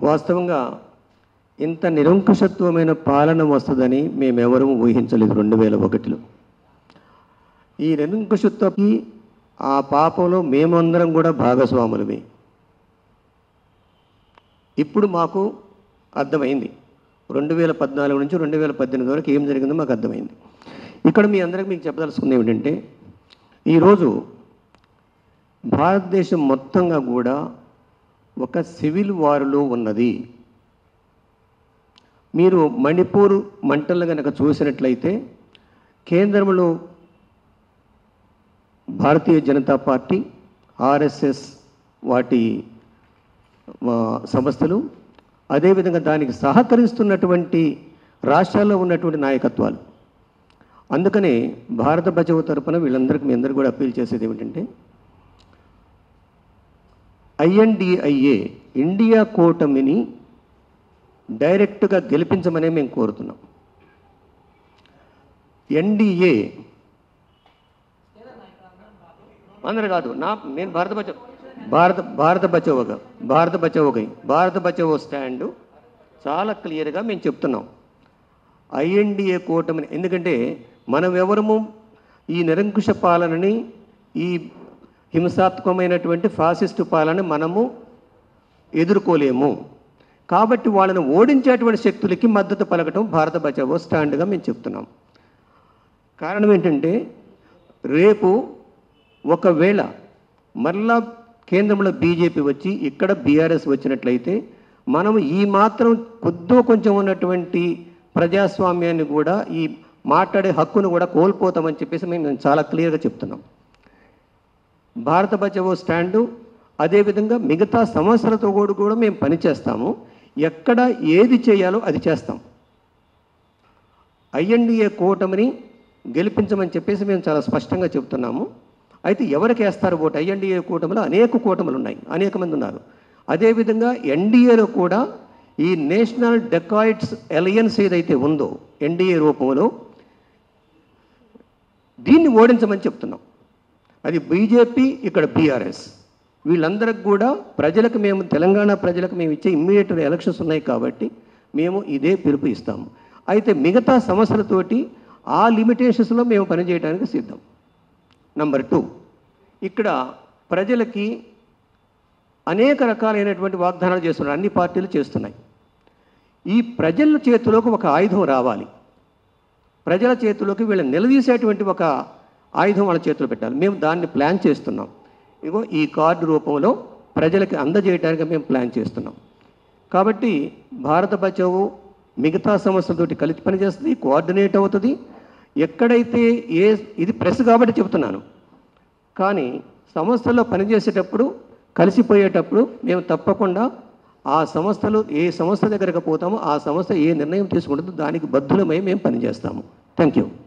వాస్తవంగా ఇంత నిరంకుశత్వమైన పాలన వస్తుందని మేమెవరూ ఊహించలేదు రెండు వేల ఒకటిలో ఈ నిరంకుశత్వకి ఆ పాపంలో మేమందరం కూడా భాగస్వాములమే ఇప్పుడు మాకు అర్థమైంది రెండు వేల పద్నాలుగు నుంచి రెండు వేల పద్దెనిమిది వరకు ఏం జరిగిందో మాకు అర్థమైంది ఇక్కడ మీ అందరికి మీకు చెప్పదలుచుకుంది ఏమిటంటే ఈరోజు భారతదేశం మొత్తంగా కూడా ఒక సివిల్ వారులో ఉన్నది మీరు మణిపూర్ మంటలు కనుక చూసినట్లయితే కేంద్రంలో భారతీయ జనతా పార్టీ ఆర్ఎస్ఎస్ వాటి ఆ, సంస్థలు అదేవిధంగా దానికి సహకరిస్తున్నటువంటి రాష్ట్రాల్లో ఉన్నటువంటి నాయకత్వాలు అందుకనే భారత బచావో తరపున వీళ్ళందరికీ మీ అందరికీ కూడా అప్పీల్ చేసేది ఏమిటంటే ఐఎన్డిఐఏ ఇండియా కూటమిని డైరెక్ట్గా గెలిపించమనే మేము కోరుతున్నాం ఎన్డీఏ అందరు కాదు నా నేను భారత బచావ్ భారత భారత బచావోగా భారత బచావోగై భారత బచావో స్టాండు చాలా క్లియర్గా మేము చెప్తున్నాం ఐఎన్డిఏ కూటమిని ఎందుకంటే మనం ఎవరము ఈ నిరంకుశ పాలనని ఈ హింసాత్మకమైనటువంటి ఫాసిస్టు పాలన మనము ఎదుర్కోలేము కాబట్టి వాళ్ళని ఓడించేటువంటి శక్తులకి మద్దతు పలకటం భారత బచావో స్టాండ్గా మేము చెప్తున్నాం కారణం ఏంటంటే రేపు ఒకవేళ మరలా కేంద్రంలో బీజేపీ వచ్చి ఇక్కడ బీఆర్ఎస్ వచ్చినట్లయితే మనం ఈ మాత్రం కొద్దో కొంచెం ఉన్నటువంటి ప్రజాస్వామ్యాన్ని కూడా ఈ మాట్లాడే హక్కును కూడా కోల్పోతామని చెప్పేసి మేము చాలా క్లియర్గా చెప్తున్నాం భారత బచావో స్టాండు అదేవిధంగా మిగతా సమస్యలతో కూడా కూడా మేము పనిచేస్తాము ఎక్కడ ఏది చేయాలో అది చేస్తాం ఐఎన్డిఏ కూటమిని గెలిపించమని చెప్పేసి మేము చాలా స్పష్టంగా చెప్తున్నాము అయితే ఎవరికి వేస్తారు ఓటు ఐఎన్డిఏ కూటమిలో అనేక కూటములు ఉన్నాయి అనేక మంది ఉన్నారు అదేవిధంగా ఎన్డీఏలో కూడా ఈ నేషనల్ డెకాయిడ్స్ అలయన్స్ ఏదైతే ఉందో ఎన్డీఏ రూపంలో దీన్ని ఓడించమని చెప్తున్నాం అది బీజేపీ ఇక్కడ బీఆర్ఎస్ వీళ్ళందరికి కూడా ప్రజలకు మేము తెలంగాణ ప్రజలకు మేము ఇచ్చే ఇమ్మీడియట్ ఎలక్షన్స్ ఉన్నాయి కాబట్టి మేము ఇదే పిలుపు ఇస్తాము అయితే మిగతా సమస్యలతోటి ఆ లిమిటేషన్స్లో మేము పనిచేయడానికి సిద్ధం నంబర్ టూ ఇక్కడ ప్రజలకి అనేక రకాలైనటువంటి వాగ్దానాలు చేస్తున్నారు అన్ని పార్టీలు చేస్తున్నాయి ఈ ప్రజల చేతిలోకి ఒక ఆయుధం రావాలి ప్రజల చేతిలోకి వీళ్ళని నిలదీసేటువంటి ఒక ఆయుధం వాళ్ళ చేతిలో పెట్టాలి మేము దాన్ని ప్లాన్ చేస్తున్నాం ఇగో ఈ కార్డు రూపంలో ప్రజలకి అందజేయడానికి మేము ప్లాన్ చేస్తున్నాం కాబట్టి భారత బచావో మిగతా సమస్యలతోటి కలిసి పనిచేస్తుంది కోఆర్డినేట్ అవుతుంది ఎక్కడైతే ఏ ఇది ప్రెస్ కాబట్టి చెప్తున్నాను కానీ సంస్థల్లో పనిచేసేటప్పుడు కలిసిపోయేటప్పుడు మేము తప్పకుండా ఆ సంస్థలు ఏ సంస్థ దగ్గరకు పోతామో ఆ సంస్థ ఏ నిర్ణయం తీసుకుంటుందో దానికి బద్ధులమై మేము పనిచేస్తాము థ్యాంక్ యూ